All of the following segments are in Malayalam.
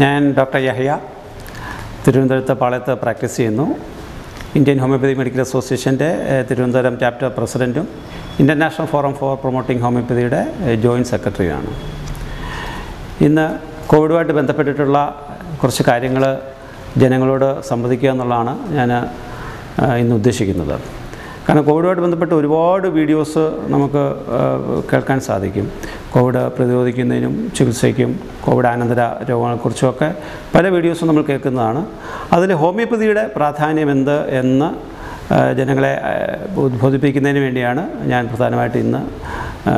ഞാൻ ഡോക്ടർ യഹ്യ തിരുവനന്തപുരത്ത് പാളയത്ത് പ്രാക്ടീസ് ചെയ്യുന്നു ഇന്ത്യൻ ഹോമിയോപ്പതി മെഡിക്കൽ അസോസിയേഷൻ്റെ ഏഹ്, തിരുവനന്തപുരം ചാപ്റ്റർ പ്രസിഡൻറ്റും ഇൻ്റർനാഷണൽ ഫോറം ഫോർ പ്രൊമോട്ടിംഗ് ഹോമിയോപ്പതിയുടെ ഏഹ്, ജോയിൻറ്റ് സെക്രട്ടറിയുമാണ് ഇന്ന് കോവിഡുമായിട്ട് ബന്ധപ്പെട്ടിട്ടുള്ള കുറച്ച് കാര്യങ്ങൾ ജനങ്ങളോട് സംവദിക്കുക എന്നുള്ളതാണ് ഞാൻ ആ, ഇന്ന് ഉദ്ദേശിക്കുന്നത് കാരണം കോവിഡുമായിട്ട് ബന്ധപ്പെട്ട് ഒരുപാട് വീഡിയോസ് നമുക്ക് ആ, കേൾക്കാൻ സാധിക്കും കോവിഡ് പ്രതിരോധിക്കുന്നതിനും ചികിത്സയ്ക്കും കോവിഡ് അനന്തര രോഗങ്ങളെക്കുറിച്ചുമൊക്കെ പല വീഡിയോസും നമ്മൾ കേൾക്കുന്നതാണ് അതിൽ ഹോമിയോപ്പതിയുടെ പ്രാധാന്യം എന്ത് എന്ന് ആ, ജനങ്ങളെ ആ, ഉദ്ബോധിപ്പിക്കുന്നതിന് വേണ്ടിയാണ് ഞാൻ പ്രധാനമായിട്ട് ഇന്ന് ആ,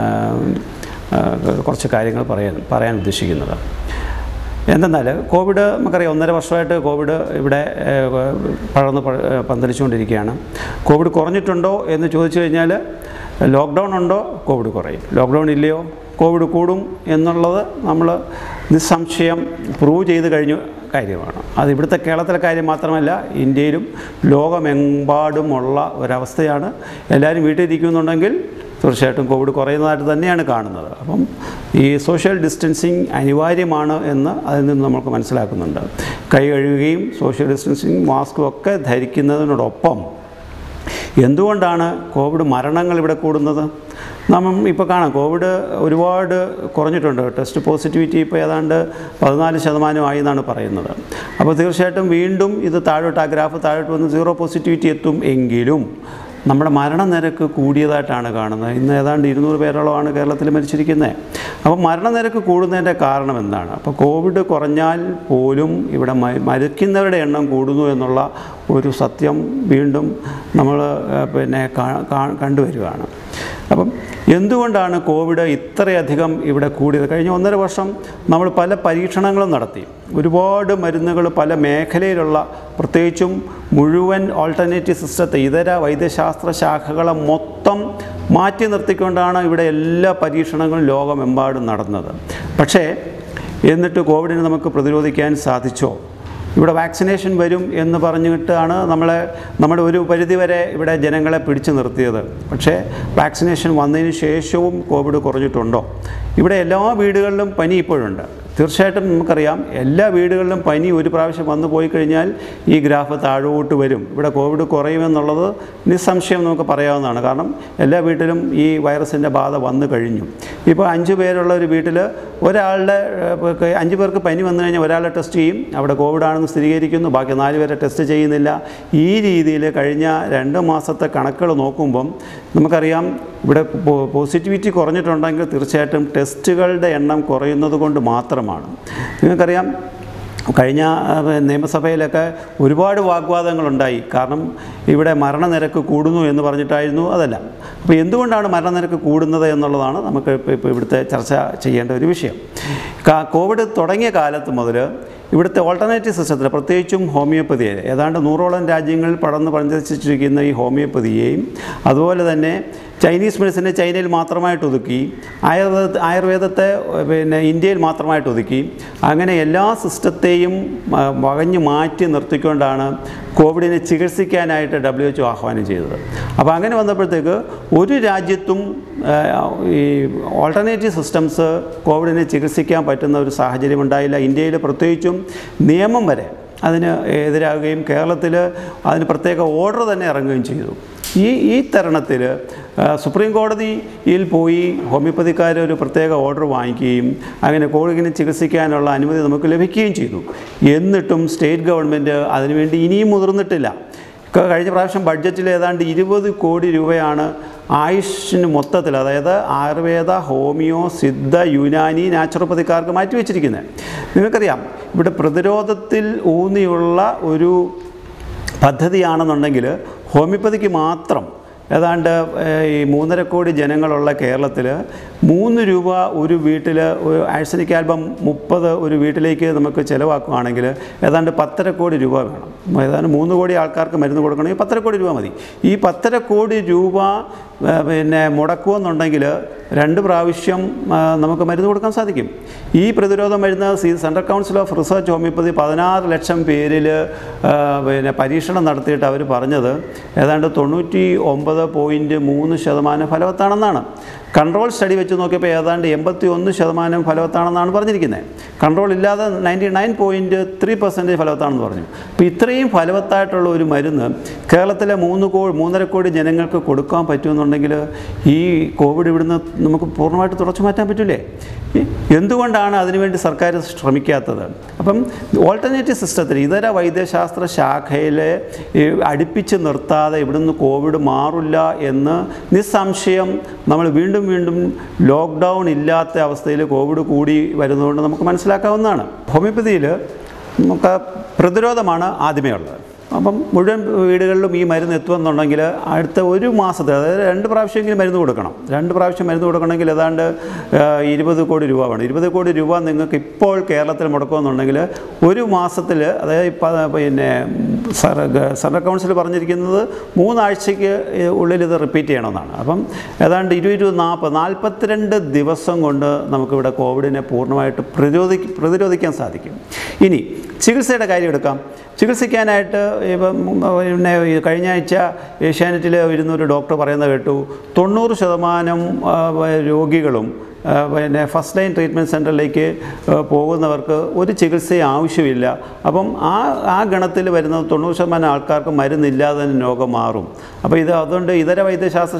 ആ, കുറച്ച് കാര്യങ്ങൾ പറയാൻ പറയാൻ ഉദ്ദേശിക്കുന്നത് എന്തെന്നാൽ കോവിഡ് നമുക്കറിയാം ഒന്നര വർഷമായിട്ട് കോവിഡ് ഇവിടെ ഏഹ്, പടർന്ന് പ- ഏഹ്, പന്തലിച്ചുകൊണ്ടിരിക്കുകയാണ് കോവിഡ് കുറഞ്ഞിട്ടുണ്ടോ എന്ന് ചോദിച്ചു കഴിഞ്ഞാൽ ലോക്ക്ഡൗൺ ഉണ്ടോ കോവിഡ് കുറയും ലോക്ക്ഡൗൺ ഇല്ലയോ കോവിഡ് കൂടും എന്നുള്ളത് നമ്മൾ നിസ്സംശയം പ്രൂവ് ചെയ്ത് കഴിഞ്ഞ കാര്യമാണ് അത് ഇവിടുത്തെ കേരളത്തിലെ കാര്യം മാത്രമല്ല ഇന്ത്യയിലും ലോകമെമ്പാടുമുള്ള ഒരവസ്ഥയാണ് എല്ലാവരും വീട്ടിലിരിക്കുന്നുണ്ടെങ്കിൽ തീർച്ചയായിട്ടും കോവിഡ് കുറയുന്നതായിട്ട് തന്നെയാണ് കാണുന്നത് അപ്പം ഈ സോഷ്യൽ ഡിസ്റ്റൻസിങ് അനിവാര്യമാണ് എന്ന് അതിൽ നിന്ന് നമുക്ക് മനസ്സിലാക്കുന്നുണ്ട് കൈ കഴുകുകയും സോഷ്യൽ ഡിസ്റ്റൻസിങ് മാസ്കും ഒക്കെ ധരിക്കുന്നതിനോടൊപ്പം എന്തുകൊണ്ടാണ് കോവിഡ് മരണങ്ങൾ ഇവിടെ കൂടുന്നത് നാം ഇപ്പോൾ കാണാം കോവിഡ് ഒരുപാട് കുറഞ്ഞിട്ടുണ്ട് ടെസ്റ്റ് പോസിറ്റിവിറ്റി ഇപ്പോൾ ഏതാണ്ട് പതിനാല് ശതമാനമായി എന്നാണ് പറയുന്നത് അപ്പോൾ തീർച്ചയായിട്ടും വീണ്ടും ഇത് താഴോട്ട് ആ ഗ്രാഫ് താഴോട്ട് വന്ന് സീറോ പോസിറ്റിവിറ്റി എത്തും എങ്കിലും നമ്മുടെ മരണനിരക്ക് കൂടിയതായിട്ടാണ് കാണുന്നത് ഇന്ന് ഏതാണ്ട് ഇരുന്നൂറ് പേരോളമാണ് കേരളത്തിൽ മരിച്ചിരിക്കുന്നത് അപ്പോൾ മരണനിരക്ക് കൂടുന്നതിൻ്റെ കാരണം എന്താണ് അപ്പോൾ കോവിഡ് കുറഞ്ഞാൽ പോലും ഇവിടെ മ- മരിക്കുന്നവരുടെ എണ്ണം കൂടുന്നു എന്നുള്ള ഒരു സത്യം വീണ്ടും നമ്മൾ ഏഹ്, പിന്നെ കാ- കാ- കണ്ടുവരികയാണ് അപ്പം എന്തുകൊണ്ടാണ് കോവിഡ് ഇത്രയധികം ഇവിടെ കൂടിയത് കഴിഞ്ഞ ഒന്നര വർഷം നമ്മൾ പല പരീക്ഷണങ്ങളും നടത്തി ഒരുപാട് മരുന്നുകൾ പല മേഖലയിലുള്ള പ്രത്യേകിച്ചും മുഴുവൻ ഓൾട്ടർനേറ്റീവ് സിസ്റ്റത്തെ ഇതര വൈദ്യശാസ്ത്ര ശാഖകളെ മൊത്തം മാറ്റി നിർത്തിക്കൊണ്ടാണ് ഇവിടെ എല്ലാ പരീക്ഷണങ്ങളും ലോകമെമ്പാടും നടന്നത് പക്ഷേ എന്നിട്ട് കോവിഡിനെ നമുക്ക് പ്രതിരോധിക്കാൻ സാധിച്ചോ ഇവിടെ വാക്സിനേഷൻ വരും എന്ന് പറഞ്ഞിട്ടാണ് നമ്മളെ നമ്മുടെ ഒരു പരിധിവരെ ഇവിടെ ജനങ്ങളെ പിടിച്ചു നിർത്തിയത് പക്ഷേ വാക്സിനേഷൻ വന്നതിന് ശേഷവും കോവിഡ് കുറഞ്ഞിട്ടുണ്ടോ ഇവിടെ എല്ലാ വീടുകളിലും പനി ഇപ്പോഴുണ്ട് തീർച്ചയായിട്ടും നമുക്കറിയാം എല്ലാ വീടുകളിലും പനി ഒരു പ്രാവശ്യം വന്നു പോയി കഴിഞ്ഞാൽ ഈ ഗ്രാഫ് താഴോട്ട് വരും ഇവിടെ കോവിഡ് കുറയുമെന്നുള്ളത് നിസ്സംശയം നമുക്ക് പറയാവുന്നതാണ് കാരണം എല്ലാ വീട്ടിലും ഈ വൈറസിൻ്റെ ബാധ വന്നു കഴിഞ്ഞു ഇപ്പോൾ അഞ്ച് പേരുള്ള ഒരു വീട്ടിൽ ഒരാളുടെ ഏഹ്, അഞ്ച് പേർക്ക് പനി വന്നു കഴിഞ്ഞാൽ ഒരാളെ ടെസ്റ്റ് ചെയ്യും അവിടെ കോവിഡ് ആണെന്ന് സ്ഥിരീകരിക്കുന്നു ബാക്കി നാല് പേരെ ടെസ്റ്റ് ചെയ്യുന്നില്ല ഈ രീതിയിൽ കഴിഞ്ഞ രണ്ട് മാസത്തെ കണക്കുകൾ നോക്കുമ്പം നമുക്കറിയാം ഇവിടെ പോ- പോസിറ്റിവിറ്റി കുറഞ്ഞിട്ടുണ്ടെങ്കിൽ തീർച്ചയായിട്ടും ടെസ്റ്റുകളുടെ എണ്ണം കുറയുന്നത് കൊണ്ട് മാത്രമാണ് നിങ്ങൾക്കറിയാം കഴിഞ്ഞ ആ, നിയമസഭയിലൊക്കെ ഒരുപാട് വാഗ്വാദങ്ങളുണ്ടായി കാരണം ഇവിടെ മരണനിരക്ക് കൂടുന്നു എന്ന് പറഞ്ഞിട്ടായിരുന്നു അതല്ല അപ്പോൾ എന്തുകൊണ്ടാണ് മരണനിരക്ക് കൂടുന്നത് എന്നുള്ളതാണ് നമുക്ക് ഇപ്പോൾ ഇപ്പോൾ ഇവിടുത്തെ ചർച്ച ചെയ്യേണ്ട ഒരു വിഷയം കാ- കോവിഡ് തുടങ്ങിയ കാലത്ത് മുതൽ ഇവിടുത്തെ ഓൾട്ടർനേറ്റീവ് സിസ്റ്റത്തിൽ പ്രത്യേകിച്ചും ഹോമിയോപ്പതിയെ ഏതാണ്ട് നൂറോളം രാജ്യങ്ങളിൽ പടർന്ന് പഞ്ചരിച്ചിരിക്കുന്ന ഈ ഹോമിയോപ്പതിയെയും അതുപോലെ തന്നെ ചൈനീസ് മെഡിസിനെ ചൈനയിൽ മാത്രമായിട്ട് ഒതുക്കി ആയുർവേദ ആയുർവേദത്തെ ഏഹ്, പിന്നെ ഇന്ത്യയിൽ മാത്രമായിട്ട് ഒതുക്കി അങ്ങനെ എല്ലാ സിസ്റ്റത്തെയും ആ, വകഞ്ഞു മാറ്റി നിർത്തിക്കൊണ്ടാണ് കോവിഡിനെ ചികിത്സിക്കാനായിട്ട് ഡബ്ല്യു എച്ച് ആഹ്വാനം ചെയ്തത് അപ്പോൾ അങ്ങനെ വന്നപ്പോഴത്തേക്ക് ഒരു രാജ്യത്തും ആ, ഈ ഓൾട്ടർനേറ്റീവ് സിസ്റ്റംസ് കോവിഡിനെ ചികിത്സിക്കാൻ പറ്റുന്ന ഒരു സാഹചര്യം ഉണ്ടായില്ല ഇന്ത്യയിൽ പ്രത്യേകിച്ചും നിയമം വരെ അതിന് എതിരാകുകയും കേരളത്തിൽ അതിന് പ്രത്യേക ഓർഡർ തന്നെ ഇറങ്ങുകയും ചെയ്തു ഈ ഈ തരുണത്തിൽ സുപ്രീം കോടതിയിൽ പോയി ഹോമിയോപ്പതിക്കാർ ഒരു പ്രത്യേക ഓർഡർ വാങ്ങിക്കുകയും അങ്ങനെ കോവിഡിനെ ചികിത്സിക്കാനുള്ള അനുമതി നമുക്ക് ലഭിക്കുകയും ചെയ്തു എന്നിട്ടും സ്റ്റേറ്റ് ഗവൺമെൻറ് അതിനുവേണ്ടി ഇനിയും മുതിർന്നിട്ടില്ല ക- കഴിഞ്ഞ പ്രാവശ്യം ബഡ്ജറ്റിൽ ഏതാണ്ട് ഇരുപത് കോടി രൂപയാണ് ആയുഷിന് മൊത്തത്തിൽ അതായത് ആയുർവേദ ഹോമിയോ സിദ്ധ യുനാനി നാച്ചുറോപ്പതിക്കാർക്ക് മാറ്റിവെച്ചിരിക്കുന്നത് നിങ്ങൾക്കറിയാം ഇവിടെ പ്രതിരോധത്തിൽ ഊന്നിയുള്ള ഒരു പദ്ധതിയാണെന്നുണ്ടെങ്കിൽ ഹോമിയോപ്പതിക്ക് മാത്രം ഏതാണ്ട് ഏഹ്, ഈ മൂന്നര കോടി ജനങ്ങളുള്ള കേരളത്തിൽ മൂന്ന് രൂപ ഒരു വീട്ടിൽ ഒരു ആഴ്സനിക് ആൽബം മുപ്പത് ഒരു വീട്ടിലേക്ക് നമുക്ക് ചിലവാക്കുകയാണെങ്കിൽ ഏതാണ്ട് പത്തര കോടി രൂപ വേണം ഏതാണ്ട് മൂന്ന് കോടി ആൾക്കാർക്ക് മരുന്ന് കൊടുക്കണമെങ്കിൽ പത്തര കോടി രൂപ മതി ഈ പത്തര കോടി രൂപ ഏഹ്, പിന്നെ മുടക്കുമെന്നുണ്ടെങ്കിൽ രണ്ട് പ്രാവശ്യം ആ, നമുക്ക് മരുന്ന് കൊടുക്കാൻ സാധിക്കും ഈ പ്രതിരോധ മരുന്ന് C central council of research homoeopathy പതിനാറ് ലക്ഷം പേരിൽ ആ, പിന്നെ പരീക്ഷണം നടത്തിയിട്ട് അവർ പറഞ്ഞത് ഏതാണ്ട് തൊണ്ണൂറ്റി ഒമ്പത് പോയിൻറ്റ് മൂന്ന് ശതമാനം ഫലവത്താണെന്നാണ് കൺട്രോൾ സ്റ്റഡി വെച്ച് വെച്ച് നോക്കിയപ്പോൾ ഏതാണ്ട് എൺപത്തി ഒന്ന് ശതമാനം ഫലവത്താണെന്നാണ് പറഞ്ഞിരിക്കുന്നത് കൺട്രോൾ ഇല്ലാതെ ninety nine point three percentage ഫലവത്താണെന്ന് പറഞ്ഞു അപ്പോൾ ഇത്രയും ഫലവത്തായിട്ടുള്ള ഒരു മരുന്ന് കേരളത്തിലെ മൂന്ന് കോ മൂന്നര കോടി ജനങ്ങൾക്ക് കൊടുക്കാൻ പറ്റുമെന്നുണ്ടെങ്കിൽ ഈ കോവിഡ് ഇവിടുന്ന് നമുക്ക് പൂർണ്ണമായിട്ട് തുടച്ചു മാറ്റാൻ പറ്റില്ലേ ഈ- എന്തുകൊണ്ടാണ് അതിനുവേണ്ടി സർക്കാർ ശ്രമിക്കാത്തത് അപ്പം ഓൾട്ടർനേറ്റീവ് സിസ്റ്റത്തിൽ ഇതര വൈദ്യശാസ്ത്ര ശാഖയിലെ ഈ അടുപ്പിച്ച് നിർത്താതെ ഇവിടുന്ന് കോവിഡ് മാറില്ല എന്ന് നിസ്സംശയം നമ്മൾ വീണ്ടും വീണ്ടും ലോക്ക്ഡൗൺ ഇല്ലാത്ത അവസ്ഥയിൽ കോവിഡ് കൂടി വരുന്നതുകൊണ്ട് നമുക്ക് മനസ്സിലാക്കാവുന്നതാണ് ഹോമിയോപ്പതിയിൽ നമുക്ക് പ്രതിരോധമാണ് ആദ്യമേ ഉള്ളത് അപ്പം മുഴുവൻ വീടുകളിലും ഈ മരുന്ന് എത്തുമെന്നുണ്ടെങ്കിൽ അടുത്ത ഒരു മാസത്തെ അതായത് രണ്ട് പ്രാവശ്യമെങ്കിലും മരുന്ന് കൊടുക്കണം രണ്ട് പ്രാവശ്യം മരുന്ന് കൊടുക്കണമെങ്കിൽ ഏതാണ്ട് ഇരുപത് കോടി രൂപ വേണം ഇരുപത് കോടി രൂപ നിങ്ങൾക്ക് ഇപ്പോൾ കേരളത്തിൽ മുടക്കുമെന്നുണ്ടെങ്കിൽ ഒരു മാസത്തിൽ അതായത് ഇപ്പം പിന്നെ സർ സെൻട്രൽ കൗൺസിൽ പറഞ്ഞിരിക്കുന്നത് മൂന്നാഴ്ചയ്ക്ക് ഉള്ളിൽ ഇത് റിപ്പീറ്റ് ചെയ്യണമെന്നാണ് അപ്പം ഏതാണ്ട് ഇരുപത് ഇരുപത് നാൽപ്പത് നാൽപ്പത്തിരണ്ട് ദിവസം കൊണ്ട് നമുക്കിവിടെ കോവിഡിനെ പൂർണ്ണമായിട്ട് പ്രതിരോധി പ്രതിരോധിക്കാൻ സാധിക്കും ഇനി ചികിത്സയുടെ കാര്യം എടുക്കാം ചികിത്സിക്കാനായിട്ട് ഇപ്പം പിന്നെ ഈ കഴിഞ്ഞ ആഴ്ച ഏഷ്യാനെറ്റിൽ ഇരുന്നൊരു ഡോക്ടർ പറയുന്നത് കേട്ടു തൊണ്ണൂറ് ശതമാനം ആ, രോഗികളും ആ, പിന്നെ ഫസ്റ്റ് ലൈൻ ട്രീറ്റ്മെൻറ്റ് സെൻറ്ററിലേക്ക് ആ, പോകുന്നവർക്ക് ഒരു ചികിത്സയും ആവശ്യമില്ല അപ്പം ആ ആ ഗണത്തിൽ വരുന്ന തൊണ്ണൂറ് ശതമാനം ആൾക്കാർക്ക് മരുന്നില്ലാതെ തന്നെ രോഗം മാറും അപ്പോൾ ഇത് അതുകൊണ്ട് ഇതര വൈദ്യശാസ്ത്ര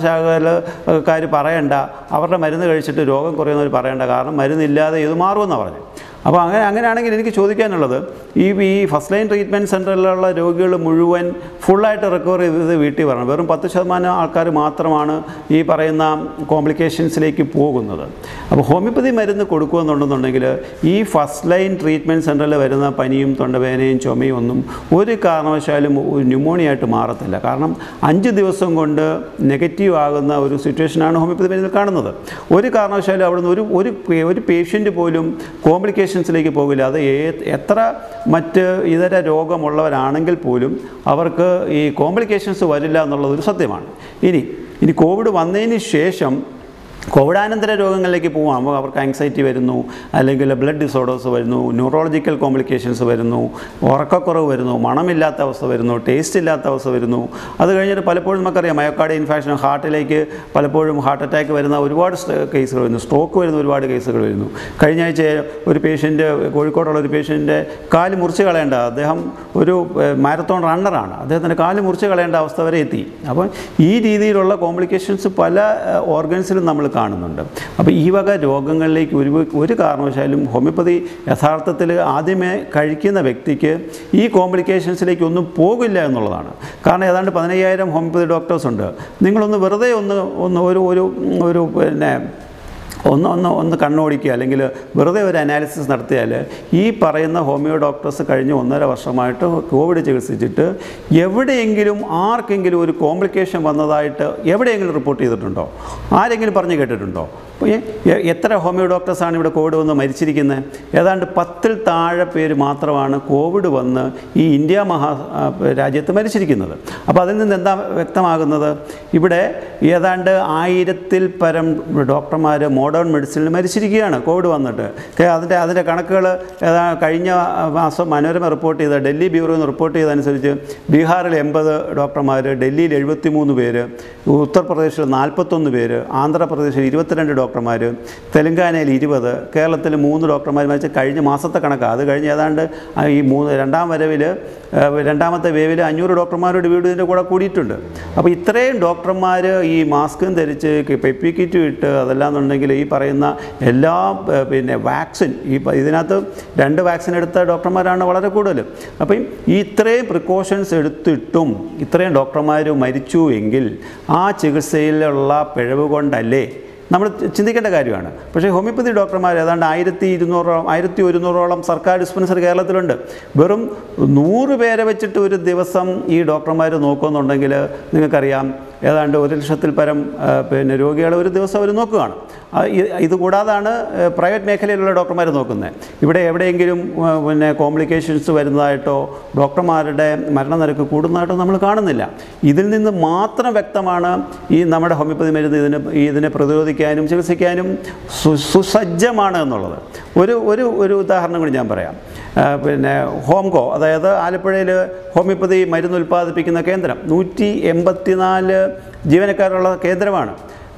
ശാഖകാർ പറയണ്ട അവരുടെ മരുന്ന് കഴിച്ചിട്ട് രോഗം കുറയുന്നവർ പറയണ്ട കാരണം മരുന്നില്ലാതെ ഇത് മാറുമെന്നാണ് പറഞ്ഞു അപ്പോൾ അങ്ങനെ അങ്ങനെയാണെങ്കിൽ എനിക്ക് ചോദിക്കാനുള്ളത് ഈ ഈ ഫസ്റ്റ് ലൈൻ ട്രീറ്റ്മെൻറ്റ് സെൻറ്ററിലുള്ള രോഗികൾ മുഴുവൻ ഫുള്ളായിട്ട് റിക്കവർ ചെയ്ത് വീട്ടിൽ വരണം വെറും പത്ത് ശതമാനം ആൾക്കാർ മാത്രമാണ് ഈ പറയുന്ന കോംപ്ലിക്കേഷൻസിലേക്ക് പോകുന്നത് അപ്പോൾ ഹോമിയോപ്പതി മരുന്ന് കൊടുക്കുകയെന്നുണ്ടെന്നുണ്ടെങ്കിൽ ഈ ഫസ്റ്റ് ലൈൻ ട്രീറ്റ്മെൻറ്റ് സെൻറ്ററിൽ വരുന്ന പനിയും തൊണ്ടവേദനയും ചുമയും ഒന്നും ഒരു കാരണവശാലും ഒരു ന്യൂമോണിയ ആയിട്ട് മാറത്തില്ല കാരണം അഞ്ച് ദിവസം കൊണ്ട് നെഗറ്റീവ് ആകുന്ന ഒരു സിറ്റുവേഷനാണ് ഹോമിയോപ്പതി മരുന്നിൽ കാണുന്നത് ഒരു കാരണവശാലും അവിടുന്ന് ഒരു ഒരു പേ- ഒരു പേഷ്യൻ്റ് പോലും കോംപ്ലിക്കേഷൻസിലേക്ക് പോകില്ല അത് ഏ- എത്ര മറ്റ് ഇതര രോഗമുള്ളവരാണെങ്കിൽ പോലും അവർക്ക് ഈ കോംപ്ലിക്കേഷൻസ് വരില്ല എന്നുള്ളത് ഒരു സത്യമാണ് ഇനി ഇനി കോവിഡ് വന്നതിന് ശേഷം കോവിഡാനന്തര രോഗങ്ങളിലേക്ക് പോകുമ്പോൾ അവർക്ക് ആങ്സൈറ്റി വരുന്നു അല്ലെങ്കിൽ ബ്ലഡ് ഡിസോർഡേഴ്സ് വരുന്നു ന്യൂറോളജിക്കൽ കോംപ്ലിക്കേഷൻസ് വരുന്നു ഉറക്കക്കുറവ് വരുന്നു മണമില്ലാത്ത അവസ്ഥ വരുന്നു ടേസ്റ്റ് ഇല്ലാത്ത അവസ്ഥ വരുന്നു അത് കഴിഞ്ഞിട്ട് പലപ്പോഴും നമുക്കറിയാം മയോക്കാർഡ് ഇൻഫാക്ഷൻ ഹാർട്ടിലേക്ക് പലപ്പോഴും ഹാർട്ട് അറ്റാക്ക് വരുന്ന ഒരുപാട് സ് കേസുകൾ വരുന്നു സ്ട്രോക്ക് വരുന്ന ഒരുപാട് കേസുകൾ വരുന്നു കഴിഞ്ഞ ആഴ്ച ഒരു പേഷ്യൻ്റ് കോഴിക്കോടുള്ള ഒരു പേഷ്യൻ്റെ കാല് മുറിച്ച് കളയേണ്ട അദ്ദേഹം ഒരു ഏഹ്, മാരത്തോൺ റണ്ണറാണ് അദ്ദേഹത്തിൻ്റെ കാല് മുറിച്ച് കളയേണ്ട അവസ്ഥ വരെ എത്തി അപ്പോൾ ഈ രീതിയിലുള്ള കോംപ്ലിക്കേഷൻസ് പല ഓർഗൻസിലും നമ്മൾ കാണുന്നുണ്ട് അപ്പോൾ ഈ വക രോഗങ്ങളിലേക്ക് ഒരു ഒരു കാരണവശാലും ഹോമിയോപ്പതി യഥാർത്ഥത്തിൽ ആദ്യമേ കഴിക്കുന്ന വ്യക്തിക്ക് ഈ കോംപ്ലിക്കേഷൻസിലേക്ക് ഒന്നും പോകില്ല എന്നുള്ളതാണ് കാരണം ഏതാണ്ട് പതിനയ്യായിരം ഹോമിയോപ്പതി ഡോക്ടേഴ്സ് ഉണ്ട് നിങ്ങളൊന്ന് വെറുതെ ഒന്ന് ഒന്ന് ഒരു ഒരു ഒരു പിന്നെ ഒന്ന് ഒന്ന് ഒന്ന് കണ്ണോടിക്കുക അല്ലെങ്കിൽ വെറുതെ ഒരു അനാലിസിസ് നടത്തിയാൽ ഈ പറയുന്ന ഹോമിയോ ഡോക്ടേഴ്സ് കഴിഞ്ഞ ഒന്നര വർഷമായിട്ട് കോവിഡ് ചികിത്സിച്ചിട്ട് എവിടെയെങ്കിലും ആർക്കെങ്കിലും ഒരു കോംപ്ലിക്കേഷൻ വന്നതായിട്ട് എവിടെയെങ്കിലും റിപ്പോർട്ട് ചെയ്തിട്ടുണ്ടോ ആരെങ്കിലും പറഞ്ഞു കേട്ടിട്ടുണ്ടോ അപ്പോൾ ഈ എ- എത്ര ഹോമിയോ ഡോക്ടേഴ്സാണ് ഇവിടെ കോവിഡ് വന്ന് മരിച്ചിരിക്കുന്നത് ഏതാണ്ട് പത്തിൽ താഴെ പേര് മാത്രമാണ് കോവിഡ് വന്ന് ഈ ഇന്ത്യ മഹാ ആ, രാജ്യത്ത് മരിച്ചിരിക്കുന്നത് അപ്പോൾ അതിൽ നിന്ന് എന്താ വ്യക്തമാകുന്നത് ഇവിടെ ഏതാണ്ട് ആയിരത്തിൽ പരം ഡോക്ടർമാർ മോഡേൺ മെഡിസിനിൽ മരിച്ചിരിക്കുകയാണ് കോവിഡ് വന്നിട്ട് കെ- അതിൻ്റെ അതിൻ്റെ കണക്കുകൾ ഏതാ കഴിഞ്ഞ മാസം മനോരമ റിപ്പോർട്ട് ചെയ്ത ഡൽഹി ബ്യൂറോ എന്ന് റിപ്പോർട്ട് ചെയ്തതനുസരിച്ച് ബീഹാറിൽ എൺപത് ഡോക്ടർമാർ ഡൽഹിയിൽ എഴുപത്തി മൂന്ന് പേര് ഉത്തർപ്രദേശിൽ നാൽപ്പത്തൊന്ന് പേര് ആന്ധ്രാപ്രദേശിൽ ഇരുപത്തിരണ്ട് ഡോക്ടർമാർ തെലങ്കാനയിൽ ഇരുപത് കേരളത്തിൽ മൂന്ന് ഡോക്ടർമാർ മരിച്ച കഴിഞ്ഞ മാസത്തെ കണക്കാണ് അത് കഴിഞ്ഞ് ഏതാണ്ട് ആ ഈ മൂന്ന് രണ്ടാം വരവിൽ രണ്ടാമത്തെ വേവിൽ അഞ്ഞൂറ് ഡോക്ടർമാരുടെ വീട് ഇതിൻ്റെ കൂടെ കൂടിയിട്ടുണ്ട് അപ്പോൾ ഇത്രയും ഡോക്ടർമാർ ഈ മാസ്കും ധരിച്ച് പെപ്പി കിറ്റും ഇട്ട് അതല്ലാന്നുണ്ടെങ്കിൽ ഈ പറയുന്ന എല്ലാ ഏ, പിന്നെ വാക്സിൻ ഈ പ- ഇതിനകത്ത് രണ്ട് വാക്സിൻ എടുത്ത ഡോക്ടർമാരാണ് വളരെ കൂടുതൽ അപ്പം ഈ ഇത്രയും പ്രിക്കോഷൻസ് എടുത്തിട്ടും ഇത്രയും ഡോക്ടർമാർ മരിച്ചു എങ്കിൽ ആ ചികിത്സയിലുള്ള പിഴവ് കൊണ്ടല്ലേ നമ്മൾ ചിന്തിക്കേണ്ട കാര്യമാണ് പക്ഷേ ഹോമിയോപ്പതി ഡോക്ടർമാർ ഏതാണ്ട് ആയിരത്തി ഇരുന്നൂറോളം ആയിരത്തി ഒരുന്നൂറോളം സർക്കാർ ഡിസ്പെൻസറി കേരളത്തിലുണ്ട് വെറും നൂറ് പേരെ വെച്ചിട്ട് ഒരു ദിവസം ഈ ഡോക്ടർമാർ നോക്കുമെന്നുണ്ടെങ്കിൽ നിങ്ങൾക്കറിയാം ഏതാണ്ട് ഒരു ലക്ഷത്തിൽ പരം ആ, പിന്നെ രോഗികളെ ഒരു ദിവസം അവർ നോക്കുകയാണ് ആ, ഇ- ഇത് കൂടാതാണ് പ്രൈവറ്റ് മേഖലയിലുള്ള ഡോക്ടർമാർ നോക്കുന്നത് ഇവിടെ എവിടെയെങ്കിലും ആ, പിന്നെ കോംപ്ലിക്കേഷൻസ് വരുന്നതായിട്ടോ ഡോക്ടർമാരുടെ മരണനിരക്ക് കൂടുന്നതായിട്ടോ നമ്മൾ കാണുന്നില്ല ഇതിൽ നിന്ന് മാത്രം വ്യക്തമാണ് ഈ നമ്മുടെ ഹോമിയോപ്പതി മരുന്ന് ഇതിന് ഈ ഇതിനെ പ്രതിരോധിക്കാനും ചികിത്സിക്കാനും സു സുസജ്ജമാണ് എന്നുള്ളത് ഒരു ഒരു ഒരു ഉദാഹരണം കൂടി ഞാൻ പറയാം ആ, പിന്നെ ഹോംകോ അതായത് ആലപ്പുഴയിൽ ഹോമിയോപ്പതി മരുന്ന് ഉൽപ്പാദിപ്പിക്കുന്ന കേന്ദ്രം നൂറ്റി എൺപത്തിനാല് ജീവനക്കാരുള്ള കേന്ദ്രമാണ്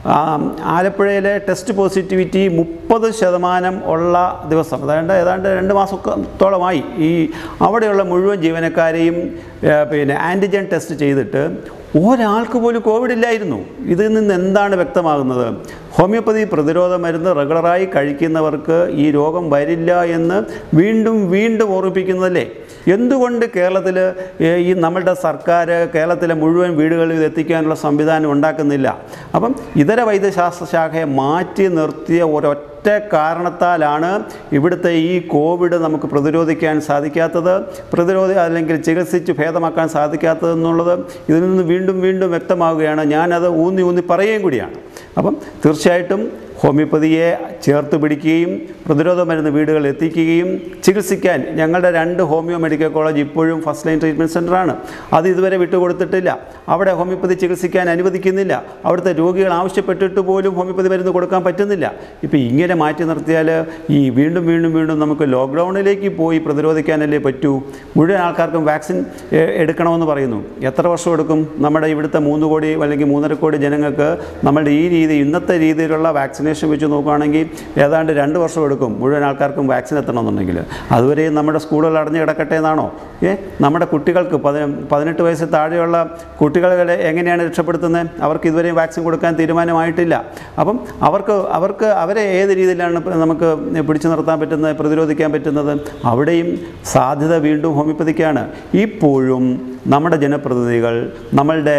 ആ, ആലപ്പുഴയിലെ ടെസ്റ്റ് പോസിറ്റിവിറ്റി മുപ്പത് ശതമാനം ഉള്ള ദിവസം അതായത് ഏതാണ്ട് രണ്ട് മാസത്തോളമായി ഈ അവിടെയുള്ള മുഴുവൻ ജീവനക്കാരെയും ഏ, പിന്നെ ആൻറ്റിജൻ ടെസ്റ്റ് ചെയ്തിട്ട് ഒരാൾക്ക് പോലും കോവിഡ് ഇല്ലായിരുന്നു ഇതിൽ നിന്ന് എന്താണ് വ്യക്തമാകുന്നത് ഹോമിയോപ്പതി പ്രതിരോധ മരുന്ന് റെഗുലറായി കഴിക്കുന്നവർക്ക് ഈ രോഗം വരില്ല എന്ന് വീണ്ടും വീണ്ടും ഓർമ്മിപ്പിക്കുന്നതല്ലേ എന്തുകൊണ്ട് കേരളത്തിൽ ഈ നമ്മളുടെ സർക്കാർ കേരളത്തിലെ മുഴുവൻ വീടുകളിൽ ഇത് എത്തിക്കാനുള്ള സംവിധാനം ഉണ്ടാക്കുന്നില്ല അപ്പം ഇതര വൈദ്യശാസ്ത്ര ശാഖയെ മാറ്റി നിർത്തിയ ഒരൊറ്റ കാരണത്താലാണ് ഇവിടുത്തെ ഈ കോവിഡ് നമുക്ക് പ്രതിരോധിക്കാൻ സാധിക്കാത്തത് പ്രതിരോധി അല്ലെങ്കിൽ ചികിത്സിച്ച് ഭേദമാക്കാൻ സാധിക്കാത്തത് എന്നുള്ളത് ഇതിൽ നിന്ന് വീണ്ടും വീണ്ടും വ്യക്തമാവുകയാണ് ഞാനത് ഊന്നി ഊന്നി പറയുകയും കൂടിയാണ് അപ്പം തീർച്ചയായിട്ടും ഹോമിയോപ്പതിയെ ചേർത്ത് പിടിക്കുകയും പ്രതിരോധ മരുന്ന് വീടുകളിൽ എത്തിക്കുകയും ചികിത്സിക്കാൻ ഞങ്ങളുടെ രണ്ട് ഹോമിയോ മെഡിക്കൽ കോളേജ് ഇപ്പോഴും ഫസ്റ്റ് ലൈൻ ട്രീറ്റ്മെൻറ്റ് സെൻ്ററാണ് അത് ഇതുവരെ വിട്ടുകൊടുത്തിട്ടില്ല അവിടെ ഹോമിയോപ്പതി ചികിത്സിക്കാൻ അനുവദിക്കുന്നില്ല അവിടുത്തെ രോഗികൾ ആവശ്യപ്പെട്ടിട്ട് പോലും ഹോമിയോപ്പതി മരുന്ന് കൊടുക്കാൻ പറ്റുന്നില്ല ഇപ്പോൾ ഇങ്ങനെ മാറ്റി നിർത്തിയാൽ ഈ വീണ്ടും വീണ്ടും വീണ്ടും നമുക്ക് ലോക്ക്ഡൗണിലേക്ക് പോയി പ്രതിരോധിക്കാനല്ലേ പറ്റൂ മുഴുവൻ ആൾക്കാർക്കും വാക്സിൻ എ- എടുക്കണമെന്ന് പറയുന്നു എത്ര വർഷം എടുക്കും നമ്മുടെ ഇവിടുത്തെ മൂന്ന് കോടി അല്ലെങ്കിൽ മൂന്നര കോടി ജനങ്ങൾക്ക് നമ്മളുടെ ഈ രീതി ഇന്നത്തെ രീതിയിലുള്ള വാക്സിനേഷൻ വെച്ച് നോക്കുകയാണെങ്കിൽ ഏതാണ്ട് രണ്ട് വർഷം എടുക്കും മുഴുവൻ ആൾക്കാർക്കും വാക്സിൻ എത്തണമെന്നുണ്ടെങ്കിൽ അതുവരെയും നമ്മുടെ സ്കൂളുകൾ അടഞ്ഞു കിടക്കട്ടെ എന്നാണോ ഏ നമ്മുടെ കുട്ടികൾക്ക് പതിന പതിനെട്ട് വയസ്സിൽ താഴെയുള്ള കുട്ടികളെ എങ്ങനെയാണ് രക്ഷപ്പെടുത്തുന്നത് അവർക്ക് ഇതുവരെയും വാക്സിൻ കൊടുക്കാൻ തീരുമാനമായിട്ടില്ല അപ്പം അവർക്ക് അവർക്ക് അവരെ ഏത് രീതിയിലാണ് ഇപ്പം നമുക്ക് പിടിച്ചു നിർത്താൻ പറ്റുന്നത് പ്രതിരോധിക്കാൻ പറ്റുന്നത് അവിടെയും സാധ്യത വീണ്ടും ഹോമിയോപ്പതിക്കാണ് ഇപ്പോഴും നമ്മുടെ ജനപ്രതിനിധികൾ നമ്മളുടെ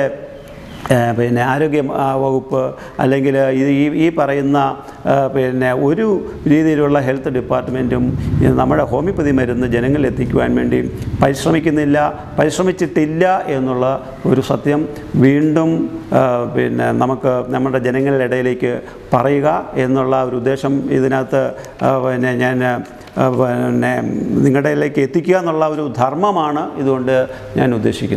ഏഹ് പിന്നെ ആരോഗ്യ ആ, വകുപ്പ് അല്ലെങ്കിൽ ഇത് ഈ ഈ പറയുന്ന ആ, പിന്നെ ഒരു രീതിയിലുള്ള ഹെൽത്ത് ഡിപ്പാർട്ട്മെൻറ്റും ഈ നമ്മുടെ ഹോമിയോപ്പതി മരുന്ന് ജനങ്ങളിൽ എത്തിക്കുവാൻ വേണ്ടി പരിശ്രമിക്കുന്നില്ല പരിശ്രമിച്ചിട്ടില്ല എന്നുള്ള ഒരു സത്യം വീണ്ടും ആ, പിന്നെ നമുക്ക് നമ്മുടെ ജനങ്ങളുടെ ഇടയിലേക്ക് പറയുക എന്നുള്ള ഒരു ഉദ്ദേശം ഇതിനകത്ത് ആ, പിന്നെ ഞാൻ ആ, പിന്നെ നിങ്ങളുടെ ഇടയിലേക്ക് എത്തിക്കുക എന്നുള്ള ഒരു ധർമ്മമാണ് ഇതുകൊണ്ട് ഞാൻ ഉദ്ദേശിക്കുന്നത്